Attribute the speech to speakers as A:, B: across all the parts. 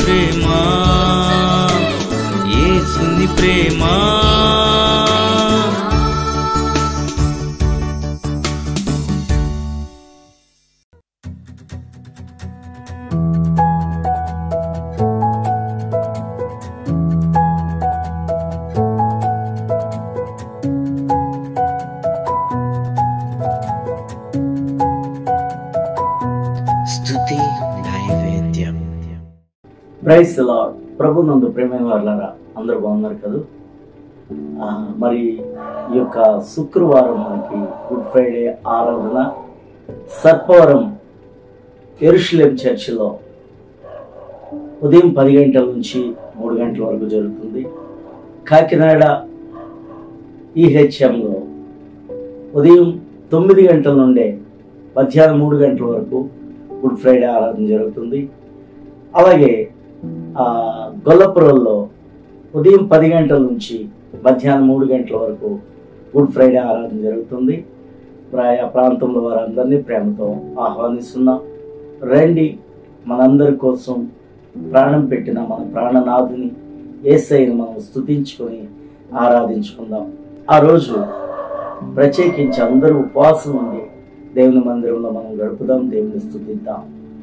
A: ప్రేమ ఏసుని ప్రేమ స్తుతి నైవేద్యం
B: ప్రైస్ లాడ్ ప్రభు నందు ప్రేమైన వాళ్ళారా అందరూ బాగున్నారు కదా ఆ, మరి ఈ యొక్క శుక్రవారం మనకి గుడ్ ఫ్రైడే ఆరాధన సర్పవరం ఎరుషులేం చర్చిలో ఉదయం పది గంటల నుంచి మూడు గంటల వరకు జరుగుతుంది కాకినాడ ఈహెచ్ఎంలో ఉదయం తొమ్మిది గంటల నుండే మధ్యాహ్నం మూడు గంటల వరకు గుడ్ ఫ్రైడే ఆరాధన జరుగుతుంది అలాగే ఆ, గొల్లపురంలో ఉదయం పది గంటల నుంచి మధ్యాహ్నం మూడు గంటల వరకు గుడ్ ఫ్రైడే ఆరాధన జరుగుతుంది ప్రాయ ప్రాంతంలో వారందరినీ ప్రేమతో ఆహ్వానిస్తున్నాం రండి మనందరి కోసం ప్రాణం పెట్టిన మన ప్రాణనాథుని ఏసైని మనం స్తుతించుకొని ఆరాధించుకుందాం ఆ రోజు ప్రత్యేకించి అందరూ ఉపవాసం ఉండి దేవుని మందిరంలో మనం గడుపుదాం దేవుని స్తుతిద్దాం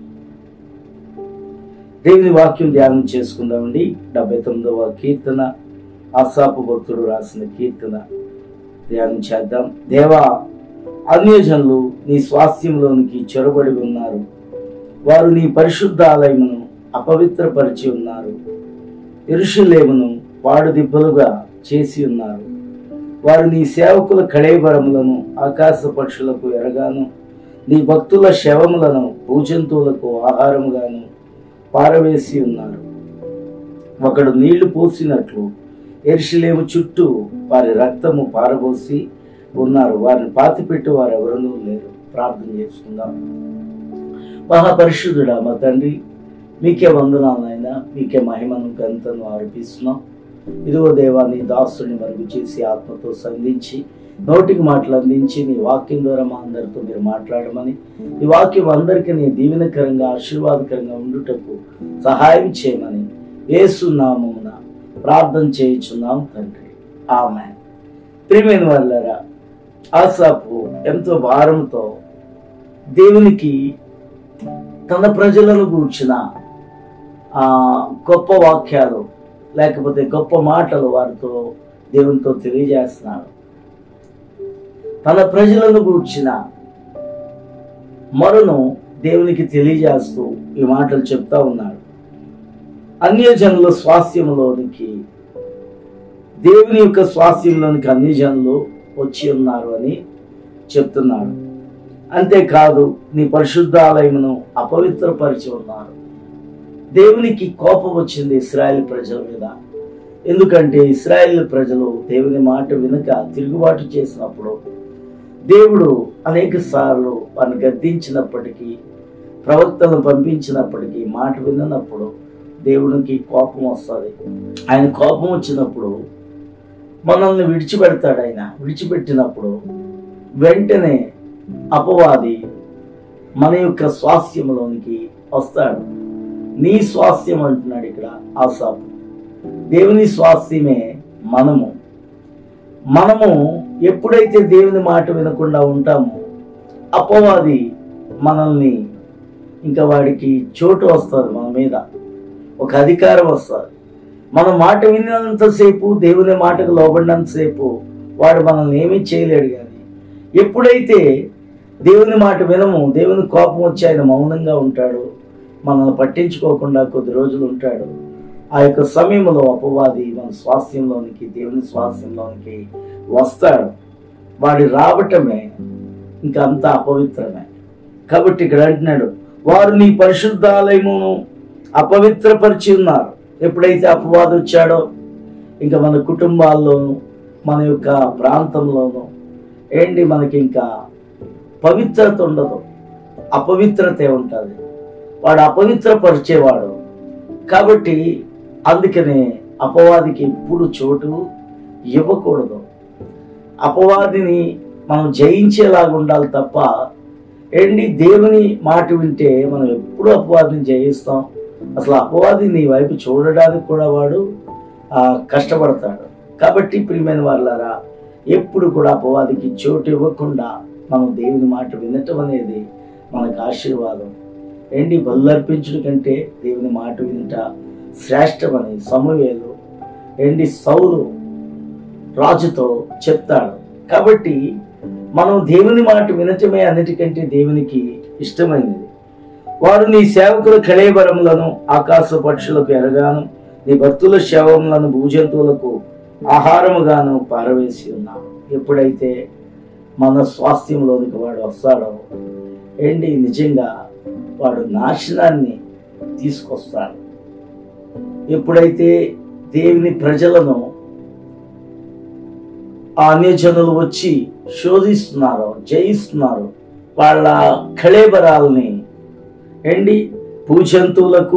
B: దేవుని వాక్యం ధ్యానం చేసుకుందామండి డెబ్బై తొమ్మిదవ కీర్తన ఆసాపు భక్తుడు రాసిన కీర్తన ధ్యానం చేద్దాం దేవా అన్యజనులు నీ స్వాస్థ్యంలోనికి చొరబడి ఉన్నారు వారు నీ పరిశుద్ధ ఆలయమును అపవిత్రపరిచి ఉన్నారు ఎరుషులేమును పాడుదిబ్బలుగా చేసి ఉన్నారు వారు నీ సేవకుల కళేబరములను ఆకాశ పక్షులకు ఎరగాను నీ భక్తుల శవములను భూజంతువులకు ఆహారముగాను పారవేసి ఉన్నారు ఒకడు నీళ్లు పోసినట్లు ఎరుషులేము చుట్టూ వారి రక్తము పారబోసి ఉన్నారు వారిని పాతిపెట్టి వారు ఎవరనూ లేరు ప్రార్థన చేసుకుందాం మహాపరిశుద్ధుడా మా తండ్రి మీకే వందనాలు ఆయన మీకే మహిమను గంతను ఆరోపిస్తున్నాం ఇదిగో దేవా నీ దాసుని మరుగు చేసి ఆత్మతో సంధించి నోటికి మాటలు అందించి నీ వాక్యం ద్వారా మా అందరితో మీరు మాట్లాడమని ఈ వాక్యం అందరికీ నీ దీవెనకరంగా ఆశీర్వాదకరంగా ఉండుటకు సహాయం చేయమని ఏసునామమున ప్రార్థన చేయుచున్నాం తండ్రి ఆమె ప్రియమైన వాళ్ళరా ఆసాపు ఎంతో భారంతో దేవునికి తన ప్రజలను కూర్చిన ఆ గొప్ప వాక్యాలు లేకపోతే గొప్ప మాటలు వారితో దేవునితో తెలియజేస్తున్నాడు తన ప్రజలను కూర్చిన మరును దేవునికి తెలియజేస్తూ ఈ మాటలు చెప్తా ఉన్నాడు అన్యజనుల స్వాస్థ్యంలోనికి దేవుని యొక్క స్వాస్థ్యంలోనికి అన్యజనులు వచ్చి ఉన్నారు అని చెప్తున్నాడు అంతేకాదు నీ పరిశుద్ధాలయమును అపవిత్రపరిచి ఉన్నారు దేవునికి కోపం వచ్చింది ఇస్రాయేల్ ప్రజల మీద ఎందుకంటే ఇస్రాయేల్ ప్రజలు దేవుని మాట వినక తిరుగుబాటు చేసినప్పుడు దేవుడు అనేక సార్లు వారిని గద్దించినప్పటికీ ప్రవక్తలను పంపించినప్పటికీ మాట విననప్పుడు దేవునికి కోపం వస్తుంది ఆయన కోపం వచ్చినప్పుడు మనల్ని విడిచిపెడతాడు ఆయన విడిచిపెట్టినప్పుడు వెంటనే అపవాది మన యొక్క స్వాస్థ్యంలోనికి వస్తాడు నీ స్వాస్థ్యం అంటున్నాడు ఇక్కడ ఆసాపు దేవుని స్వాస్థ్యమే మనము మనము ఎప్పుడైతే దేవుని మాట వినకుండా ఉంటామో అపవాది మనల్ని ఇంకా వాడికి చోటు వస్తుంది మన మీద ఒక అధికారం వస్తుంది మన మాట విన్నంతసేపు దేవుని మాటకు లోబడినంతసేపు వాడు మనల్ని ఏమీ చేయలేడు కానీ ఎప్పుడైతే దేవుని మాట వినము దేవుని కోపం వచ్చి ఆయన మౌనంగా ఉంటాడు మనల్ని పట్టించుకోకుండా కొద్ది రోజులు ఉంటాడు ఆ యొక్క సమయంలో అపవాది మన స్వాస్థ్యంలోనికి దేవుని స్వాస్థ్యంలోనికి వస్తాడు వాడి రావటమే ఇంకా అంతా అపవిత్రమే కాబట్టి ఇక్కడ అంటున్నాడు వారు నీ పరిశుద్ధాలయమును అపవిత్రపరిచి ఉన్నారు ఎప్పుడైతే అపవాదం వచ్చాడో ఇంకా మన కుటుంబాల్లోనూ మన యొక్క ప్రాంతంలోనూ ఏంటి మనకి ఇంకా పవిత్రత ఉండదు అపవిత్రతే ఉంటుంది వాడు అపవిత్రపరిచేవాడు కాబట్టి అందుకనే అపవాదికి ఎప్పుడు చోటు ఇవ్వకూడదు అపవాదిని మనం జయించేలాగా ఉండాలి తప్ప ఏంటి దేవుని మాట వింటే మనం ఎప్పుడు అపవాదిని జయిస్తాం అసలు అపవాది నీ వైపు చూడడానికి కూడా వాడు ఆ, కష్టపడతాడు కాబట్టి ప్రియమైన వాళ్ళారా ఎప్పుడు కూడా అపవాదికి చోటు ఇవ్వకుండా మనం దేవుని మాట వినటం అనేది మనకు ఆశీర్వాదం ఏంటి బల్లర్పించడం కంటే దేవుని మాట వినుట శ్రేష్టమని సమూహేలు ఏంటి సౌలు రాజుతో చెప్తాడు కాబట్టి మనం దేవుని మాట వినటమే అన్నిటికంటే దేవునికి ఇష్టమైనది వారు నీ సేవకుల కళేబరములను ఆకాశ పక్షులకు ఎరగాను నీ భక్తుల శవములను భూజంతువులకు ఆహారముగాను పారవేసి ఉన్నాను ఎప్పుడైతే మన స్వాస్థ్యంలోనికి వాడు వస్తాడో ఏంటి నిజంగా వాడు నాశనాన్ని తీసుకొస్తాడు ఎప్పుడైతే దేవుని ప్రజలను ఆ అన్యజనులు వచ్చి శోధిస్తున్నారు జయిస్తున్నారు వాళ్ళ కళేబరాలని ఏంటి భూజంతువులకు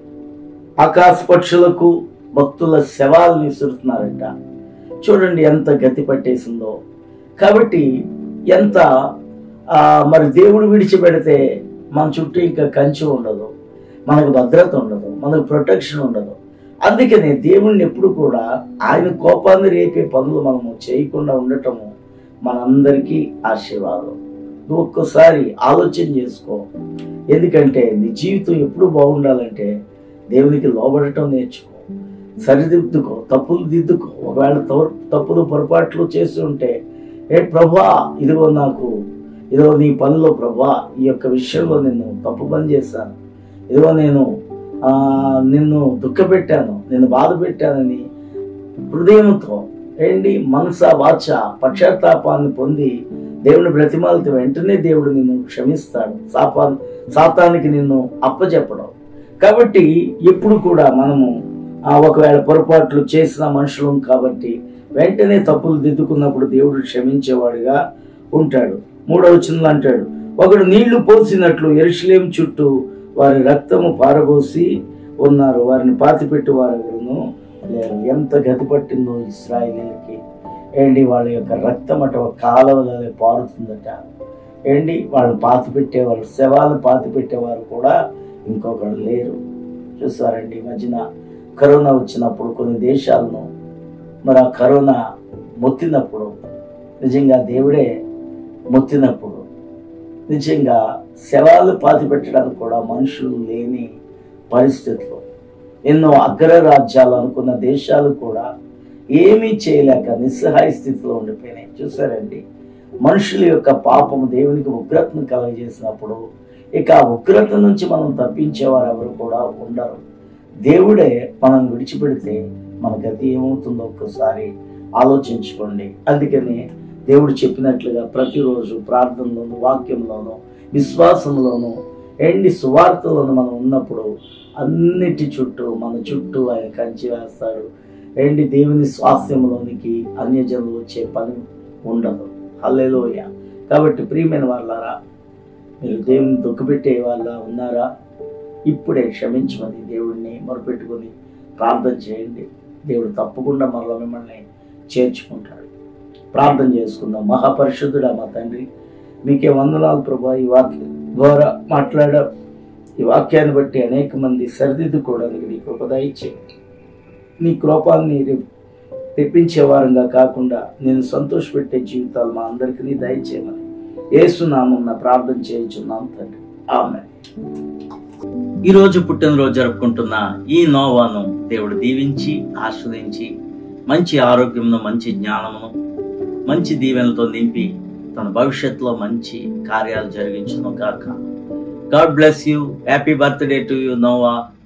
B: ఆకాశ పక్షులకు భక్తుల శవాలను విసురుతున్నారంట చూడండి ఎంత గతి పట్టేసిందో కాబట్టి ఎంత ఆ, మరి దేవుడు విడిచిపెడితే మన చుట్టూ ఇంకా కంచి ఉండదు మనకు భద్రత ఉండదు మనకు ప్రొటెక్షన్ ఉండదు అందుకనే దేవుణ్ణి ఎప్పుడు కూడా ఆయన కోపాన్ని రేపే పనులు మనము చేయకుండా ఉండటము మనందరికీ ఆశీర్వాదం నువ్వు ఒక్కసారి ఆలోచన చేసుకో ఎందుకంటే నీ జీవితం ఎప్పుడు బాగుండాలంటే దేవునికి లోబడటం నేర్చుకో సరిదిద్దుకో తప్పులు దిద్దుకో ఒకవేళ తవ- తప్పులు పొరపాట్లు చేసి ఉంటే ఏ ప్రభా ఇదిగో నాకు ఇదిగో నీ పనిలో ప్రభా ఈ యొక్క విషయంలో నిన్ను తప్పు పని చేశాను ఇదిగో నేను ఆ, నిన్ను దుఃఖపెట్టాను నిన్ను బాధ పెట్టానని హృదయంతో ఏంటి మనస వాచ పక్షాతాపాన్ని పొంది దేవుని బ్రతిమాలతో వెంటనే దేవుడు నిన్ను క్షమిస్తాడు సాపా సాతానికి నిన్ను అప్పచెప్పడం కాబట్టి ఎప్పుడు కూడా మనము ఆ, ఒకవేళ పొరపాట్లు చేసిన మనుషులం కాబట్టి వెంటనే తప్పులు దిద్దుకున్నప్పుడు దేవుడు క్షమించేవాడిగా ఉంటాడు మూడవ చిన్నలు అంటాడు ఒకడు నీళ్లు పోసినట్లు ఎరుషులేం చుట్టూ వారి రక్తము పారబోసి ఉన్నారు వారిని పాతిపెట్టి వారెవరును లేరు ఎంత గతి పట్టిందో ఇస్రాయిలీలకి ఏంటి వాళ్ళ యొక్క రక్తం అట ఒక కాలవలే పారుతుందట ఏంటి వాళ్ళు పాతి పెట్టేవారు శవాలు పాతి పెట్టేవారు కూడా ఇంకొకరు లేరు చూసారండి ఈ మధ్యన కరోనా వచ్చినప్పుడు కొన్ని దేశాలను మరి ఆ కరోనా మొత్తినప్పుడు నిజంగా దేవుడే మొత్తినప్పుడు నిజంగా శవాలు పాతి పెట్టడానికి కూడా మనుషులు లేని పరిస్థితులు ఎన్నో అగ్ర రాజ్యాలు అనుకున్న దేశాలు కూడా ఏమీ చేయలేక నిస్సహాయ స్థితిలో ఉండిపోయినాయి చూసారండి మనుషుల యొక్క పాపము దేవునికి ఉగ్రతను కలగజేసినప్పుడు ఇక ఆ ఉగ్రత నుంచి మనం తప్పించేవారు ఎవరు కూడా ఉండరు దేవుడే మనం విడిచిపెడితే మన గతి ఏమవుతుందో ఒక్కసారి ఆలోచించుకోండి అందుకని దేవుడు చెప్పినట్లుగా ప్రతిరోజు ప్రార్థనలోను వాక్యంలోను విశ్వాసంలోను ఎండి సువార్తలను మనం ఉన్నప్పుడు అన్నిటి చుట్టూ మన చుట్టూ ఆయన కంచి వేస్తాడు ఏంటి దేవుని స్వాస్థ్యంలోనికి అన్యజనులు వచ్చే పని ఉండదు హల్లెలూయ కాబట్టి ప్రియమైన వాళ్ళారా మీరు దేవుని దుఃఖపెట్టే వాళ్ళ ఉన్నారా ఇప్పుడే క్షమించమని దేవుడిని మొరపెట్టుకొని ప్రార్థన చేయండి దేవుడు తప్పకుండా మరలా మిమ్మల్ని చేర్చుకుంటాడు ప్రార్థన చేసుకుందాం మహాపరిశుద్ధుడా మా తండ్రి మీకే వందనాలు ప్రభా ఈ వాక్యం ద్వారా మాట్లాడ ఈ వాక్యాన్ని బట్టి అనేక మంది సరిదిద్దుకోవడానికి నీ కృప దయచేయండి నీ కృపాన్ని రే- తెప్పించే వారంగా కాకుండా నేను సంతోషపెట్టే జీవితాలు మా అందరికీ దయచేయమని ఏసునామం ప్రార్థన చేయించున్నాం తండ్రి ఆమె
C: ఈ రోజు పుట్టినరోజు జరుపుకుంటున్న ఈ నోవాను దేవుడు దీవించి ఆస్వాదించి మంచి ఆరోగ్యమును మంచి జ్ఞానమును మంచి దీవెనలతో నింపి తన భవిష్యత్తులో మంచి కార్యాలు జరిగించును కాక God bless you happy birthday to you Noah